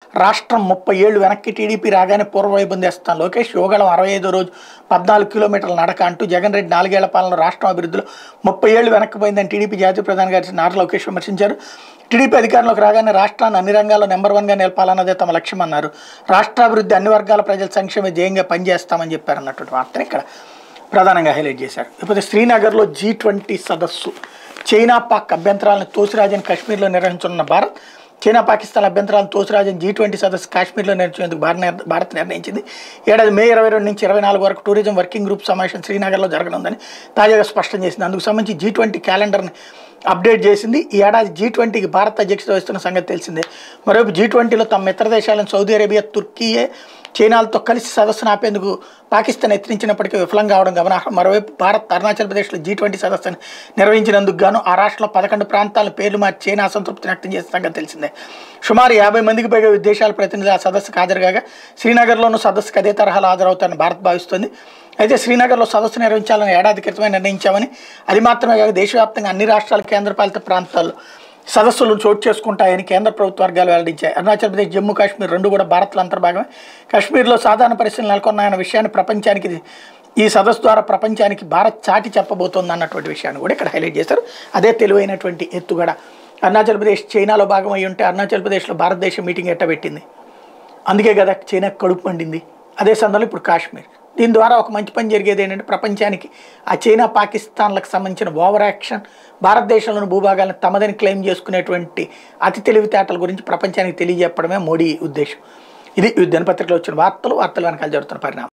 రాష్ట్రం ముప్పై ఏళ్ళు వెనక్కి టీడీపీ రాగానే పూర్వవైభవం తెస్తాం లోకేష్ యోగళం అరవై ఐదో రోజు పద్నాలుగు కిలోమీటర్ల నడక అంటూ జగన్ రెడ్డి నాలుగేళ్ల పాలన రాష్ట్రం అభివృద్ధిలో ముప్పై ఏళ్ళు వెనక్కిపోయిందని టీడీపీ జాతీయ ప్రధాని గారి నారా లోకేష్ విమర్శించారు టీడీపీ అధికారంలోకి రాగానే రాష్ట్రాన్ని అన్ని రంగాల్లో నెంబర్ వన్గా నిలపాలన్నదే తమ లక్ష్యం అన్నారు రాష్ట్రాభివృద్ధి అన్ని వర్గాల ప్రజల సంక్షేమ ధ్యేయంగా పనిచేస్తామని చెప్పారు అన్నటువంటి వార్తని ఇక్కడ ప్రధానంగా హైలైట్ చేశారు ఇకపోతే శ్రీనగర్లో జీ ట్వంటీ సదస్సు చైనా పాక్ అభ్యంతరాలను తోసిరాజన్ కాశ్మీర్లో నిర్వహించనున్న భారత్ చైనా పాకిస్తాన్ అభ్యంతరాలను తోసిరాజన్ జీ ట్వంటీ సదస్సు కాశ్మీర్లో నిర్వహించేందుకు భారత నిర్- భారత్ నిర్ణయించింది ఏడాది మే ఇరవై రెండు నుంచి ఇరవై నాలుగు వరకు టూరిజం వర్కింగ్ గ్రూప్ సమావేశం శ్రీనగర్లో జరగనుందని తాజాగా స్పష్టం చేసింది అందుకు సంబంధించి జీ ట్వంటీ క్యాలెండర్ని అప్డేట్ చేసింది ఈ ఏడాది జీ ట్వంటీకి భారత్ అధ్యక్షత వహిస్తున్న సంగతి తెలిసిందే మరోవైపు జీ ట్వంటీలో తమ మిత్ర దేశాలను సౌదీ అరేబియా తుర్కీయే చైనాలతో కలిసి సదస్సును ఆపేందుకు పాకిస్తాన్ యత్నించినప్పటికీ విఫలం కావడం గమనార్హం మరోవైపు భారత్ అరుణాచల్ ప్రదేశ్లో జీ ట్వంటీ సదస్సును నిర్వహించినందుకు గాను ఆ రాష్ట్రంలో పదకొండు ప్రాంతాల పేర్లు మార్చి చైనా అసంతృప్తిని వ్యక్తం చేసిన సంగతి తెలిసిందే సుమారు యాభై మందికి పైగా విదేశాల ప్రతినిధులు ఆ సదస్సుకు హాజరుగా శ్రీనగర్లోనూ సదస్సుకు అదే తరహాలో హాజరవుతారని భారత్ భావిస్తోంది అయితే శ్రీనగర్లో సదస్సు నిర్వహించాలని ఏడాది క్రితమే నిర్ణయించామని అది మాత్రమే కాక దేశవ్యాప్తంగా అన్ని రాష్ట్రాల కేంద్రపాలిత ప్రాంతాల్లో సదస్సులు చోటు చేసుకుంటాయని కేంద్ర ప్రభుత్వ వర్గాలు వెల్లడించాయి అరుణాచల్ ప్రదేశ్ జమ్మూ కాశ్మీర్ రెండు కూడా భారత్లో అంతర్భాగమే కాశ్మీర్లో సాధారణ పరిస్థితులు నెలకొన్నాయన్న విషయాన్ని ప్రపంచానికి ఇది- ఈ సదస్సు ద్వారా ప్రపంచానికి భారత్ చాటి చెప్పబోతోంది అన్నటువంటి విషయాన్ని కూడా ఇక్కడ హైలైట్ చేశారు అదే తెలివైనటువంటి ఎత్తుగడ అరుణాచల్ ప్రదేశ్ చైనాలో భాగం అయి ఉంటే అరుణాచల్ ప్రదేశ్లో భారతదేశం మీటింగ్ ఎట్టబెట్టింది అందుకే కదా చైనా కడుపు మండింది అదే సందర్భంలో ఇప్పుడు కాశ్మీర్ దీని ద్వారా ఒక మంచి పని జరిగేది ఏంటంటే ప్రపంచానికి ఆ చైనా పాకిస్తాన్లకు సంబంధించిన ఓవర్ యాక్షన్ భారతదేశంలోని భూభాగాలను తమదని క్లెయిమ్ చేసుకునేటువంటి అతి తెలివితేటల గురించి ప్రపంచానికి తెలియజెప్పడమే మోడీ ఉద్దేశం ఇది ఈ దినపత్రికలో వచ్చిన వార్తలు వార్తలు వెనకాల జరుగుతున్న పరిణామం